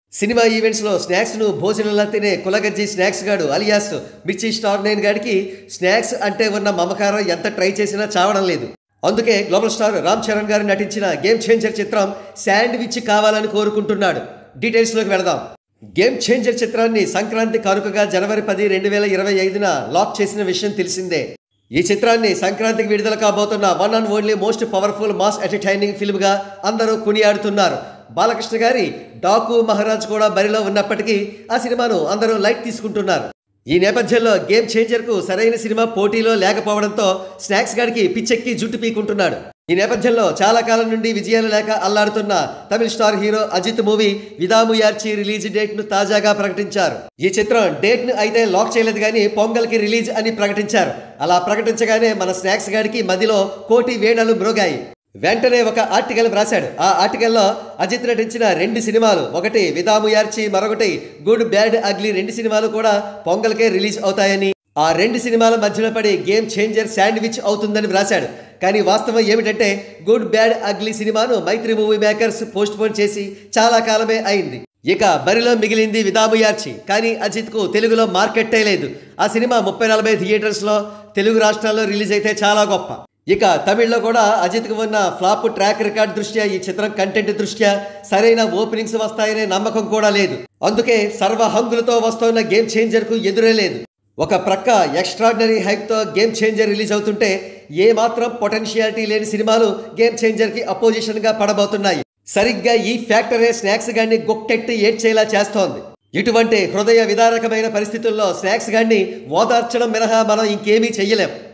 cinema ఈవెంట్స్లో స్నాక్స్ను భోజనంలా తినే కులగజ్జి స్నాక్స్ గాడు అలియాస్ మిర్చి స్టార్ నైన్ గాడికి స్నాక్స్ అంటే ఉన్న మమకారం ఎంత ట్రై చేసినా చావడం లేదు అందుకే గ్లోబల్ స్టార్ రామ్ చరణ్ గారు నటించిన గేమ్ చేంజర్ చిత్రం శాండ్విచ్ కావాలని కోరుకుంటున్నాడు డీటెయిల్స్లోకి వెళదాం గేమ్ చేంజర్ చిత్రాన్ని సంక్రాంతి కానుకగా జనవరి పది రెండు వేల ఇరవై ఐదున లాక్ చేసిన విషయం తెలిసిందే ఈ చిత్రాన్ని సంక్రాంతికి విడుదల కాబోతున్న one and only most powerful mass entertaining ఫిల్మ్గా అందరూ కొనియాడుతున్నారు బాలకృష్ణ గారి డాకు మహారాజ్ కూడా బరిలో ఉన్నప్పటికీ ఆ సినిమాను అందరూ లైట్ తీసుకుంటున్నారు ఈ నేపథ్యంలో గేమ్ చేంజర్కు సరైన సినిమా పోటీలో లేకపోవడంతో స్నాక్స్ గాడికి పిచ్చెక్కి జుట్టు పీకుంటున్నాడు ఈ నేపథ్యంలో చాలా కాలం నుండి విజయాలు లేక అల్లాడుతున్న తమిళ star hero Ajith movie Vidaamuyarchi release date ను తాజాగా ప్రకటించారు ఈ చిత్రం డేట్ ను అయితే లాక్ చేయలేదు కానీ పొంగల్ కి రిలీజ్ అని ప్రకటించారు అలా ప్రకటించగానే మన స్నాక్స్ గాడికి మదిలో కోటి వేణలు మ్రోగాయి వెంటనే ఒక ఆర్టికల్ వ్రాశాడు ఆ ఆర్టికల్లో అజిత్ నటించిన రెండు సినిమాలు ఒకటి విదాముయార్చి మరొకటి గుడ్ బ్యాడ్ అగ్లీ రెండు సినిమాలు కూడా పొంగల్కే రిలీజ్ అవుతాయని ఆ రెండు సినిమాల మధ్యలో పడి గేమ్ చేంజర్ శాండ్విచ్ అవుతుందని వ్రాశాడు కానీ వాస్తవం ఏమిటంటే గుడ్ బ్యాడ్ అగ్లీ సినిమాను Mythri movie makers postpone చేసి చాలా కాలమే అయింది ఇక బరిలో మిగిలింది విదాముయార్చి కానీ అజిత్కు తెలుగులో మార్కెట్టే లేదు ఆ సినిమా ముప్పై నలభై థియేటర్స్లో తెలుగు రాష్ట్రాల్లో రిలీజ్ అయితే చాలా గొప్ప ఇక తమిళ్లో కూడా అజిత్కు ఉన్న ఫ్లాప్ ట్రాక్ రికార్డ్ దృష్ట్యా ఈ చిత్రం కంటెంట్ దృష్ట్యా సరైన ఓపెనింగ్స్ వస్తాయనే నమ్మకం కూడా లేదు అందుకే సర్వ హంగులతో వస్తున్న గేమ్ చేంజర్కు ఎదురే లేదు ఒక ప్రక్క ఎక్స్ట్రాడినరీ హైప్తో గేమ్ చేంజర్ రిలీజ్ అవుతుంటే ఏ మాత్రం పొటెన్షియాలిటీ లేని సినిమాలు గేమ్ చేంజర్కి అపోజిషన్గా పడబోతున్నాయి సరిగ్గా ఈ ఫ్యాక్టరే స్నాక్స్ గాన్ని గొక్కెట్టి ఏడ్చేలా చేస్తోంది ఇటువంటి హృదయ విదారకమైన పరిస్థితుల్లో స్నాక్స్ గాన్ని ఓదార్చడం మినహా మనం ఇంకేమీ చెయ్యలేం